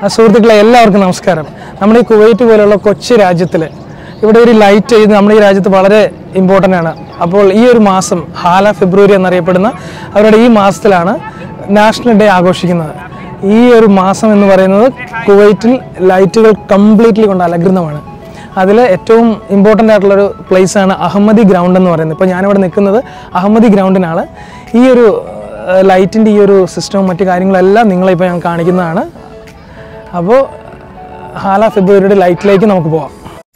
ആ, സുഹൃത്തുക്കളെ എല്ലാവർക്കും നമസ്കാരം നമ്മുടെ ഈ കുവൈറ്റ് പോലുള്ള കൊച്ചു രാജ്യത്തിൽ ഇവിടെ ഒരു ലൈറ്റ് ഇത് നമ്മുടെ ഈ രാജ്യത്ത് വളരെ ഇമ്പോർട്ടൻ്റ് ആണ് അപ്പോൾ ഈ ഒരു മാസം ഹാല ഫെബ്രുവരി എന്നറിയപ്പെടുന്ന അവരുടെ ഈ മാസത്തിലാണ് നാഷണൽ ഡേ ആഘോഷിക്കുന്നത് ഈ ഒരു മാസം എന്ന് പറയുന്നത് കുവൈറ്റിൽ ലൈറ്റുകൾ കംപ്ലീറ്റ്ലി കൊണ്ട് അലങ്കൃതമാണ് അതിൽ ഏറ്റവും ഇമ്പോർട്ടൻ്റ് ആയിട്ടുള്ളൊരു place ആണ് അഹമ്മദി ഗ്രൗണ്ട് എന്ന് പറയുന്നത് ഇപ്പോൾ ഞാനിവിടെ നിൽക്കുന്നത് അഹമ്മദി ഗ്രൗണ്ടിനാണ് ഈ ഒരു ലൈറ്റിൻ്റെ ഈ ഒരു സിസ്റ്റവും മറ്റു കാര്യങ്ങളെല്ലാം നിങ്ങളെ ഇപ്പോൾ ഞാൻ കാണിക്കുന്നതാണ് അപ്പോൾ ഹാല ഫെബ്രുവരിയുടെ ലൈറ്റിലേക്ക് നമുക്ക് പോവാം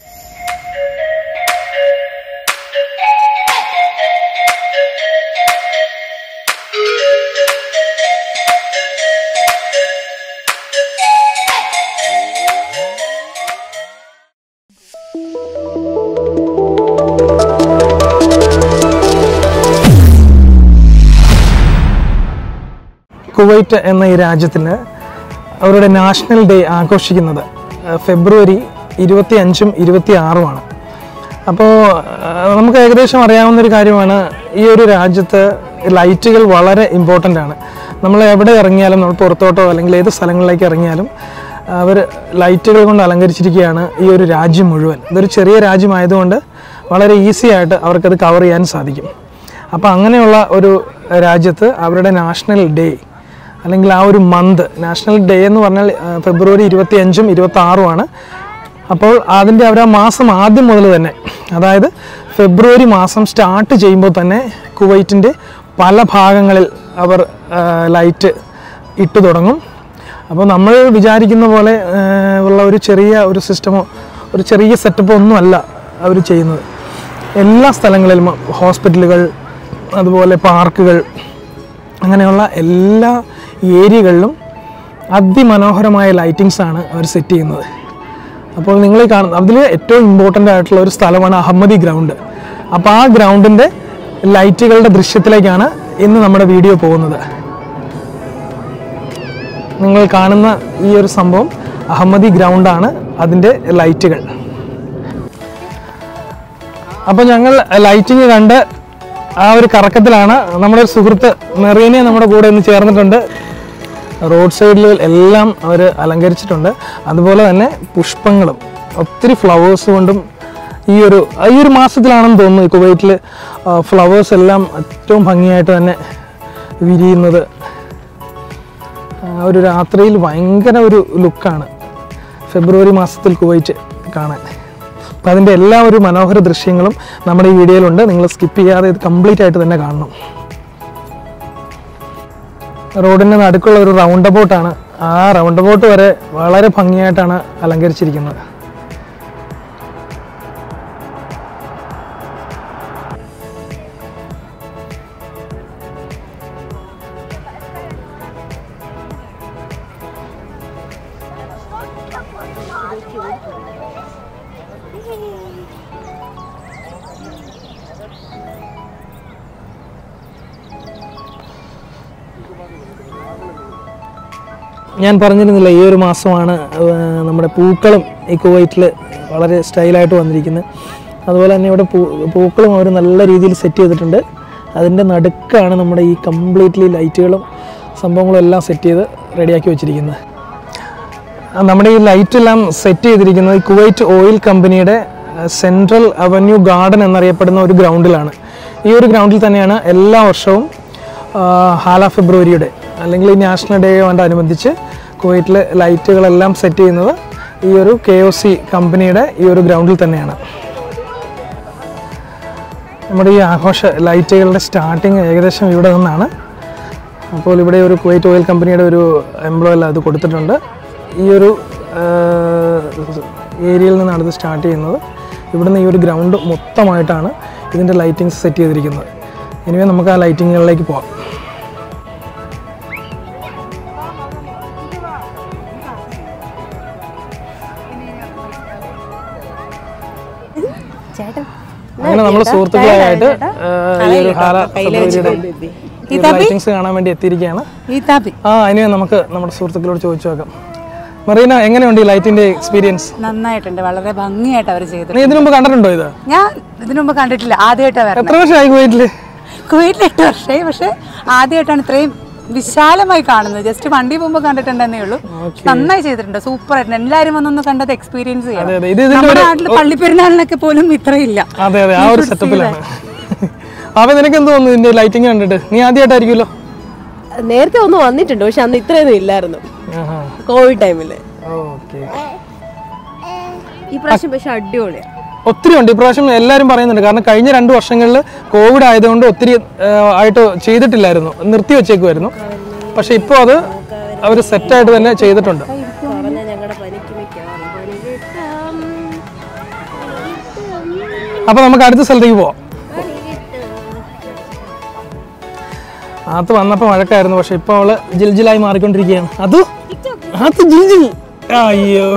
കുവൈറ്റ് എന്ന ഈ രാജ്യത്തിന് അവരുടെ നാഷണൽ ഡേ ആഘോഷിക്കുന്നത് അഹ് ഫെബ്രുവരി ഇരുപത്തി അഞ്ചും ഇരുപത്തി ആറുമാണ് അപ്പോൾ അഹ് നമുക്ക് ഏകദേശം അറിയാവുന്ന ഒരു കാര്യമാണ് ഈ ഒരു രാജ്യത്ത് ലൈറ്റുകൾ വളരെ ഇമ്പോർട്ടൻ്റ് ആണ് നമ്മൾ എവിടെ ഇറങ്ങിയാലും നമ്മൾ പുറത്തോട്ടോ അല്ലെങ്കിൽ ഏത് സ്ഥലങ്ങളിലേക്ക് ഇറങ്ങിയാലും അവർ ലൈറ്റുകൾ കൊണ്ട് അലങ്കരിച്ചിരിക്കുകയാണ് ഈ ഒരു രാജ്യം മുഴുവൻ ഇതൊരു ചെറിയ രാജ്യമായതുകൊണ്ട് വളരെ ഈസി ആയിട്ട് അവർക്കത് കവർ ചെയ്യാൻ സാധിക്കും അപ്പോൾ അങ്ങനെയുള്ള ഒരു രാജ്യത്ത് അവരുടെ നാഷണൽ ഡേ അല്ലെങ്കിൽ ആ ഒരു മന്ത് നാഷണൽ ഡേ എന്ന് പറഞ്ഞാൽ ആ, ഫെബ്രുവരി ഇരുപത്തി അഞ്ചും ഇരുപത്തി ആറുമാണ് അപ്പോൾ അതിൻ്റെ അവർ ആ മാസം ആദ്യം മുതൽ തന്നെ അതായത് ഫെബ്രുവരി മാസം സ്റ്റാർട്ട് ചെയ്യുമ്പോൾ തന്നെ കുവൈറ്റിൻ്റെ പല ഭാഗങ്ങളിൽ അവർ ആ, ലൈറ്റ് ഇട്ട് തുടങ്ങും അപ്പോൾ നമ്മൾ വിചാരിക്കുന്ന പോലെ ആ, ഉള്ള ഒരു ചെറിയ ഒരു സിസ്റ്റമോ ഒരു ചെറിയ സെറ്റപ്പോ ഒന്നുമല്ല അവർ ചെയ്യുന്നത് എല്ലാ സ്ഥലങ്ങളിലും ഹോസ്പിറ്റലുകൾ അതുപോലെ പാർക്കുകൾ അങ്ങനെയുള്ള എല്ലാ ഏരിയകളിലും അതിമനോഹരമായ ലൈറ്റിങ്സ് ആണ് അവർ സെറ്റ് ചെയ്യുന്നത് അപ്പോൾ നിങ്ങൾ ഈ കാണുന്നത് അതിൽ ഏറ്റവും ഇമ്പോർട്ടൻ്റ് ആയിട്ടുള്ള ഒരു സ്ഥലമാണ് അഹമ്മദി ഗ്രൗണ്ട് അപ്പോൾ ആ ഗ്രൗണ്ടിൻ്റെ ലൈറ്റുകളുടെ ദൃശ്യത്തിലേക്കാണ് ഇന്ന് നമ്മുടെ വീഡിയോ പോകുന്നത് നിങ്ങൾ കാണുന്ന ഈ ഒരു സംഭവം അഹമ്മദി ഗ്രൗണ്ടാണ് അതിൻ്റെ ലൈറ്റുകൾ അപ്പോൾ ഞങ്ങൾ ലൈറ്റിങ് കണ്ട് ആ ഒരു കറക്കത്തിലാണ് നമ്മുടെ ഒരു സുഹൃത്ത് മെറീനെ നമ്മുടെ കൂടെ ഇന്ന് ചേർന്നിട്ടുണ്ട് റോഡ് സൈഡിൽ എല്ലാം അവർ അലങ്കരിച്ചിട്ടുണ്ട് അതുപോലെ തന്നെ പുഷ്പങ്ങളും ഒത്തിരി ഫ്ലവേഴ്സ് കൊണ്ടും ഈ ഒരു ഈ ഒരു മാസത്തിലാണെന്ന് തോന്നുന്നു കുവൈറ്റിൽ ഫ്ലവേഴ്സ് എല്ലാം ഏറ്റവും ഭംഗിയായിട്ട് തന്നെ വിരിയുന്നത് ആ ഒരു രാത്രിയിൽ ഭയങ്കര ഒരു ലുക്കാണ് ഫെബ്രുവരി മാസത്തിൽ കുവൈറ്റ് കാണാൻ അപ്പം അതിൻ്റെ എല്ലാ ഒരു മനോഹര ദൃശ്യങ്ങളും നമ്മുടെ ഈ വീഡിയോയിലുണ്ട് നിങ്ങൾ സ്കിപ്പ് ചെയ്യാതെ ഇത് കംപ്ലീറ്റ് ആയിട്ട് തന്നെ കാണണം റോഡിൻ്റെ നടുക്കുള്ള ഒരു റൗണ്ട് അബൌട്ടാണ് ആ റൗണ്ട് അബൌട്ട് വരെ വളരെ ഭംഗിയായിട്ടാണ് അലങ്കരിച്ചിരിക്കുന്നത് ഞാൻ പറഞ്ഞിരുന്നില്ല ഈ ഒരു മാസമാണ് ഏർ, നമ്മുടെ പൂക്കളും ഈ കുവൈറ്റിൽ വളരെ സ്റ്റൈലായിട്ട് വന്നിരിക്കുന്നത് അതുപോലെ തന്നെ ഇവിടെ പൂ പൂക്കളും അവർ നല്ല രീതിയിൽ സെറ്റ് ചെയ്തിട്ടുണ്ട് അതിൻ്റെ നടുക്കാണ് നമ്മുടെ ഈ കംപ്ലീറ്റ്ലി ലൈറ്റുകളും സംഭവങ്ങളും എല്ലാം സെറ്റ് ചെയ്ത് റെഡിയാക്കി വെച്ചിരിക്കുന്നത് ആ, നമ്മുടെ ഈ ലൈറ്റ് എല്ലാം സെറ്റ് ചെയ്തിരിക്കുന്നത് ഈ കുവൈറ്റ് ഓയിൽ കമ്പനിയുടെ സെൻട്രൽ അവന്യൂ ഗാർഡൻ എന്നറിയപ്പെടുന്ന ഒരു ഗ്രൗണ്ടിലാണ് ഈ ഒരു ഗ്രൗണ്ടിൽ തന്നെയാണ് എല്ലാ വർഷവും ആ, ഹാല ഫെബ്രുവരിയുടെ അല്ലെങ്കിൽ ഈ നാഷണൽ ഡേയോടനുബന്ധിച്ച് കുവൈറ്റിലെ ലൈറ്റുകളെല്ലാം സെറ്റ് ചെയ്യുന്നത് ഈ ഒരു കെ ഒ സി കമ്പനിയുടെ ഈ ഒരു ഗ്രൗണ്ടിൽ തന്നെയാണ് നമ്മുടെ ഈ ആഘോഷ ലൈറ്റുകളുടെ സ്റ്റാർട്ടിങ് ഏകദേശം ഇവിടെ നിന്നാണ് അപ്പോൾ ഇവിടെ ഒരു കുവൈറ്റ് ഓയിൽ കമ്പനിയുടെ ഒരു എംപ്ലോയിൽ അത് കൊടുത്തിട്ടുണ്ട് ഈ ഒരു ഏരിയയിൽ നിന്നാണ് ഇത് സ്റ്റാർട്ട് ചെയ്യുന്നത് ഇവിടുന്ന് ഈ ഒരു ഗ്രൗണ്ട് മൊത്തമായിട്ടാണ് ഇതിൻ്റെ ലൈറ്റിങ്സ് സെറ്റ് ചെയ്തിരിക്കുന്നത് ഇനിവേ നമുക്ക് ആ ലൈറ്റിങ്ങുകളിലേക്ക് പോവാം ചേട്ടൻ അങ്ങനെ നമ്മൾ സുഹൃത്തുക്കളായിട്ട് ഏഹ്, ഈ ഒരു ഹാല ഫെബ്രുവരിയുടെ ലൈറ്റിങ്സ് കാണാൻ വേണ്ടി എത്തിയിരിക്കുകയാണ് ഈ താപ്പി ആ ഇനി നമുക്ക് നമ്മുടെ സുഹൃത്തുക്കളോട് ചോദിച്ചു നോക്കാം മറീന എങ്ങനെയുണ്ട് ഈ ലൈറ്റിന്റെ എക്സ്പീരിയൻസ് നന്നായിട്ടുണ്ട് വളരെ ഭംഗിയായിട്ട് അവർ ചെയ്തു നീ ഇതിനു മുമ്പ് കണ്ടിട്ടുണ്ടോ ഇത് ഞാൻ ഇതിനു മുമ്പ് കണ്ടിട്ടില്ല ആദ്യമായിട്ടാണ് വരുന്നത് എത്ര വർഷമായി കുവൈറ്റില് കുവൈറ്റിൽ എട്ട് വർഷമായി പക്ഷെ ആദ്യമായിട്ടാണ് ഇത്രയും വിശാലമായി കാണുന്നത് ജസ്റ്റ് വണ്ടി പോകുമ്പോൾ കണ്ടിട്ടുണ്ടെന്നേ ഉള്ളൂ നന്നായി ചെയ്തിട്ടുണ്ട് സൂപ്പർ ആയിട്ട് എല്ലാവരും വന്നൊന്ന് കണ്ടത് എക്സ്പീരിയൻസ് അതെ ചെയ്യണം അതെ ഇത് ഇതിന്റെ നമ്മുടെ ഒരു നാട്ടിൽ പള്ളിപ്പെരുന്നാളിനൊക്കെ പോലും ഇത്രയില്ല അതെ അതെ ആ ഒരു സെറ്റപ്പിലാണ് അവ നിനക്ക് എന്ത് തോന്നുന്നു ഇതിന്റെ ലൈറ്റിംഗ് കണ്ടിട്ട് നീ ആദ്യമായിട്ടായിരിക്കുമല്ലോ നേരത്തെ ഒന്ന് വന്നിട്ടുണ്ട് പക്ഷെ അന്ന് ഇത്രയൊന്നും ഇല്ലായിരുന്നു ആഹാ കോവിഡ് ടൈമില് ഓക്കെ ഈ പ്രാവശ്യം പക്ഷെ അടിപൊളിയാണ് ഒത്തിരി ഉണ്ട് ഇപ്രാവശ്യം എല്ലാവരും പറയുന്നുണ്ട് കാരണം കഴിഞ്ഞ രണ്ട് വർഷങ്ങളിൽ കോവിഡ് ആയതുകൊണ്ട് ഒത്തിരി ആ, ആയിട്ട് ചെയ്തിട്ടില്ലായിരുന്നു നിർത്തി വെച്ചേക്കുമായിരുന്നു പക്ഷെ ഇപ്പോൾ അത് അവർ സെറ്റായിട്ട് തന്നെ ചെയ്തിട്ടുണ്ട് പറഞ്ഞ ഞങ്ങളുടെ പനിക്ക് മിക്കവാറും പനി കിട്ടാം അപ്പോൾ നമുക്ക് അടുത്ത സ്ഥലത്തേക്ക് പോവാം അത് വന്നപ്പോൾ മഴക്കായിരുന്നു പക്ഷെ ഇപ്പോൾ അവള് ജിൽജിലായി മാറിക്കൊണ്ടിരിക്കുകയാണ് അത് അത് ജിൽജിൽ അയ്യോ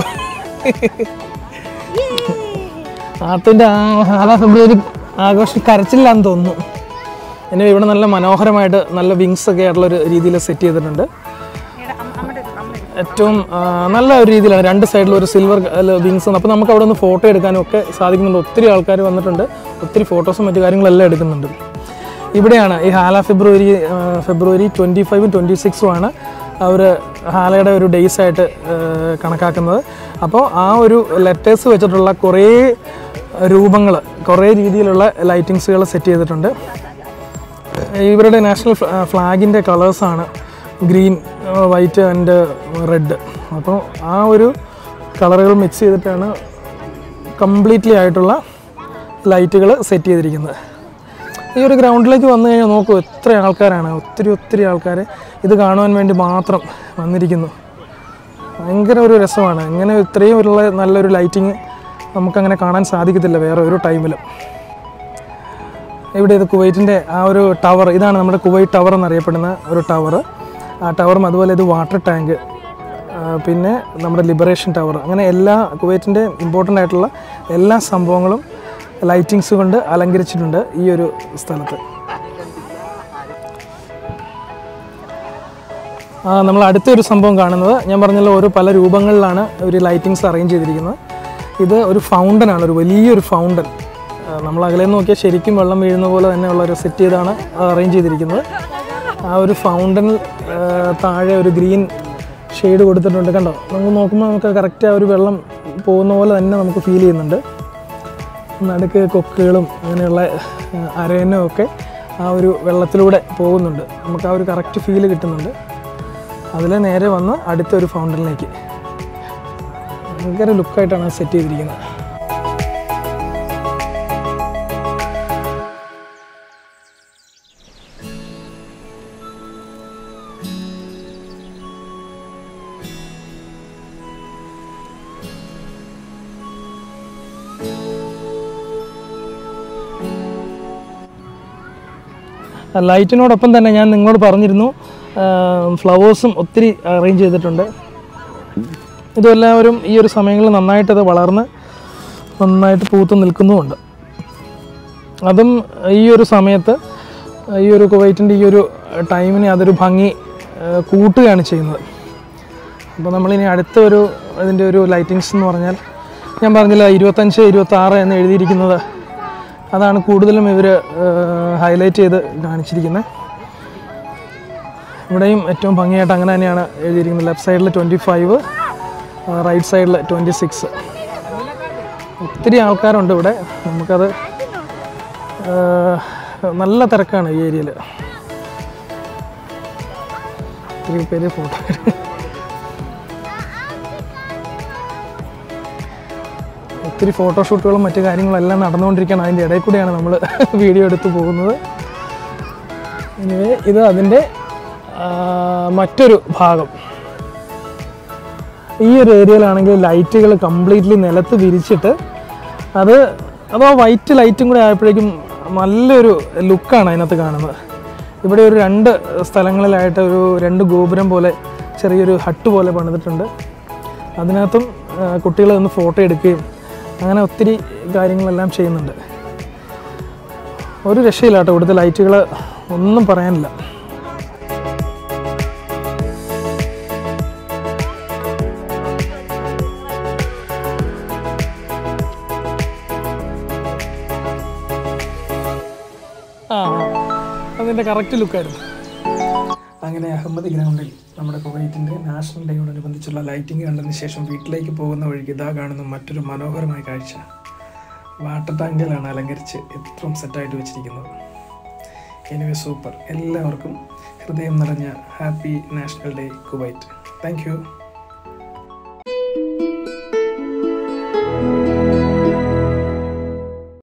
ആത്തിന്റെ ആ ഹാല ഫെബ്രുവരി ആഘോഷം കരച്ചില്ലാന്ന് തോന്നുന്നു എന്നെ ഇവിടെ നല്ല മനോഹരമായിട്ട് നല്ല വിങ്സ് ഒക്കെ ആയിട്ടുള്ള ഒരു രീതിയിൽ സെറ്റ് ചെയ്തിട്ടുണ്ട് ഏറ്റവും ആ, നല്ല ഒരു രീതിയിലാണ് രണ്ട് സൈഡിലും ഒരു സിൽവർ വിങ്സ് അപ്പോൾ നമുക്ക് അവിടെ നിന്ന് ഫോട്ടോ എടുക്കാനും ഒക്കെ സാധിക്കുന്നുണ്ട് ഒത്തിരി ആൾക്കാർ വന്നിട്ടുണ്ട് ഒത്തിരി ഫോട്ടോസും മറ്റു കാര്യങ്ങളെല്ലാം എടുക്കുന്നുണ്ട് ഇവിടെയാണ് ഈ ഹാല ഫെബ്രുവരി ആ, ഫെബ്രുവരി ട്വൻറ്റി ഫൈവും ട്വൻറ്റി സിക്സും ആണ് അവർ ഹാലയുടെ ഒരു ഡേയ്സ് ആയിട്ട് ആ, കണക്കാക്കുന്നത് അപ്പോൾ ആ ഒരു ലെറ്റേഴ്സ് വെച്ചിട്ടുള്ള കുറേ രൂപങ്ങൾ കുറേ രീതിയിലുള്ള ലൈറ്റിങ്സുകൾ സെറ്റ് ചെയ്തിട്ടുണ്ട് ഇവരുടെ നാഷണൽ ഫ്ലാഗിൻ്റെ കളേഴ്സാണ് ഗ്രീൻ വൈറ്റ് ആൻഡ് റെഡ് അപ്പോൾ ആ ഒരു കളറുകൾ മിക്സ് ചെയ്തിട്ടാണ് കംപ്ലീറ്റ്ലി ആയിട്ടുള്ള ലൈറ്റുകൾ സെറ്റ് ചെയ്തിരിക്കുന്നത് ഈ ഒരു ഗ്രൗണ്ടിലേക്ക് വന്നു കഴിഞ്ഞാൽ നോക്കൂ എത്ര ആൾക്കാരാണ് ഒത്തിരി ഒത്തിരി ആൾക്കാർ ഇത് കാണുവാൻ വേണ്ടി മാത്രം വന്നിരിക്കുന്നു ഭയങ്കര ഒരു രസമാണ് ഇങ്ങനെ ഇത്രയും ഉള്ള നല്ലൊരു ലൈറ്റിങ് നമുക്കങ്ങനെ കാണാൻ സാധിക്കത്തില്ല വേറെ ഒരു ടൈമിലും ഇവിടെ ഇത് കുവൈറ്റിൻ്റെ ആ ഒരു ടവർ ഇതാണ് നമ്മുടെ കുവൈറ്റ് ടവർ എന്നറിയപ്പെടുന്ന ഒരു ടവർ ആ ടവറും അതുപോലെ ഇത് വാട്ടർ ടാങ്ക് പിന്നെ നമ്മുടെ ലിബറേഷൻ ടവർ അങ്ങനെ എല്ലാ കുവൈറ്റിൻ്റെ ഇമ്പോർട്ടൻ്റ് ആയിട്ടുള്ള എല്ലാ സംഭവങ്ങളും ലൈറ്റിങ്സ് കൊണ്ട് അലങ്കരിച്ചിട്ടുണ്ട് ഈ ഒരു സ്ഥലത്ത് ആ, നമ്മൾ അടുത്തൊരു സംഭവം കാണുന്നത് ഞാൻ പറഞ്ഞല്ലോ ഓരോ പല രൂപങ്ങളിലാണ് ഒരു ലൈറ്റിങ്സ് അറേഞ്ച് ചെയ്തിരിക്കുന്നത് ഇത് ഒരു ഫൗണ്ടനാണ് ഒരു വലിയൊരു ഫൗണ്ടൻ നമ്മൾ അകലെ നിന്ന് നോക്കിയാൽ ശരിക്കും വെള്ളം വീഴുന്ന പോലെ തന്നെയുള്ള ഒരു സെറ്റ് ചെയ്താണ് അറേഞ്ച് ചെയ്തിരിക്കുന്നത് ആ ഒരു ഫൗണ്ടൻ താഴെ ഒരു ഗ്രീൻ ഷെയ്ഡ് കൊടുത്തിട്ടുണ്ട് കണ്ടോ നമുക്ക് നോക്കുമ്പോൾ നമുക്ക് കറക്റ്റ് ആ ഒരു വെള്ളം പോകുന്ന പോലെ തന്നെ നമുക്ക് ഫീൽ ചെയ്യുന്നുണ്ട് നടുക്ക് കൊക്കുകളും അങ്ങനെയുള്ള അരയനും ഒക്കെ ആ ഒരു വെള്ളത്തിലൂടെ പോകുന്നുണ്ട് നമുക്ക് ആ ഒരു കറക്റ്റ് ഫീല് കിട്ടുന്നുണ്ട് അതിൽ നേരെ വന്ന് അടുത്തൊരു ഫൗണ്ടനിലേക്ക് ഭയങ്കര ലുക്കായിട്ടാണ് സെറ്റ് ചെയ്തിരിക്കുന്നത് ലൈറ്റിനോടൊപ്പം തന്നെ ഞാൻ നിങ്ങളോട് പറഞ്ഞിരുന്നു ഫ്ലവേഴ്സും ഒത്തിരി അറേഞ്ച് ചെയ്തിട്ടുണ്ട് ഇതെല്ലാവരും ഈ ഒരു സമയങ്ങളിൽ നന്നായിട്ടത് വളർന്ന് നന്നായിട്ട് പൂത്ത് നിൽക്കുന്നുമുണ്ട് അതും ഈ ഒരു സമയത്ത് ഈ ഒരു കുവൈറ്റിൻ്റെ ഈ ഒരു ടൈമിന് അതൊരു ഭംഗി ആ, കൂട്ടുകയാണ് ചെയ്യുന്നത് അപ്പോൾ നമ്മളിനി അടുത്ത ഒരു ഇതിൻ്റെ ഒരു ലൈറ്റിങ്സ് എന്ന് പറഞ്ഞാൽ ഞാൻ പറഞ്ഞില്ല ഇരുപത്തഞ്ച് ഇരുപത്താറ് എന്ന് എഴുതിയിരിക്കുന്നത് അതാണ് കൂടുതലും ഇവർ ഹൈലൈറ്റ് ചെയ്ത് കാണിച്ചിരിക്കുന്നത് ഇവിടെയും ഏറ്റവും ഭംഗിയായിട്ട് അങ്ങനെ തന്നെയാണ് എഴുതിയിരിക്കുന്നത് ലെഫ്റ്റ് സൈഡിൽ ട്വൻറ്റി ഫൈവ് റൈറ്റ് സൈഡിൽ ട്വൻറ്റി സിക്സ് ഒത്തിരി ആൾക്കാരുണ്ട് ഇവിടെ നമുക്കത് ആ, നല്ല തിരക്കാണ് ഈ ഏരിയയിൽ ഒത്തിരി പേര് ഫോട്ടോ ഒത്തിരി ഫോട്ടോഷൂട്ടുകളും മറ്റു കാര്യങ്ങളെല്ലാം നടന്നുകൊണ്ടിരിക്കുകയാണ് അതിൻ്റെ ഇടയിൽ കൂടെയാണ് നമ്മൾ വീഡിയോ എടുത്ത് പോകുന്നത് എനിവേ ഇത് അതിൻ്റെ ആ, മറ്റൊരു ഭാഗം ഈ ഒരു ഏരിയയിലാണെങ്കിൽ ലൈറ്റുകൾ കംപ്ലീറ്റ്ലി നിലത്ത് വിരിച്ചിട്ട് അത് അത് ആ വൈറ്റ് ലൈറ്റും കൂടെ ആയപ്പോഴേക്കും നല്ലൊരു ലുക്കാണ് അതിനകത്ത് കാണുന്നത് ഇവിടെ ഒരു രണ്ട് സ്ഥലങ്ങളിലായിട്ട് ഒരു രണ്ട് ഗോപുരം പോലെ ചെറിയൊരു ഹട്ട് പോലെ പണിതിട്ടുണ്ട് അതിനകത്തും കുട്ടികൾ ഒന്ന് ഫോട്ടോ എടുക്കുകയും അങ്ങനെ ഒത്തിരി കാര്യങ്ങളെല്ലാം ചെയ്യുന്നുണ്ട് ഒരു രക്ഷയില്ല കേട്ടോ ഇവിടുത്തെ ലൈറ്റുകൾ ഒന്നും പറയാനില്ല ആ അതിൻ്റെ കറക്റ്റ് ലുക്കായിരുന്നു അങ്ങനെ അഹമ്മദ് ഗ്രൗണ്ടിൽ നമ്മുടെ കുവൈറ്റിൻ്റെ നാഷണൽ ഡേയോടനുബന്ധിച്ചുള്ള ലൈറ്റിംഗ് കണ്ടതിന് ശേഷം വീട്ടിലേക്ക് പോകുന്ന വഴിക്ക് ഇതാ കാണുന്ന മറ്റൊരു മനോഹരമായ കാഴ്ച വാട്ടർ ടാങ്കിലാണ് അലങ്കരിച്ച് എത്രയും സെറ്റായിട്ട് വെച്ചിരിക്കുന്നത് എനിവേ സൂപ്പർ എല്ലാവർക്കും ഹൃദയം നിറഞ്ഞ happy national day Kuwait thank U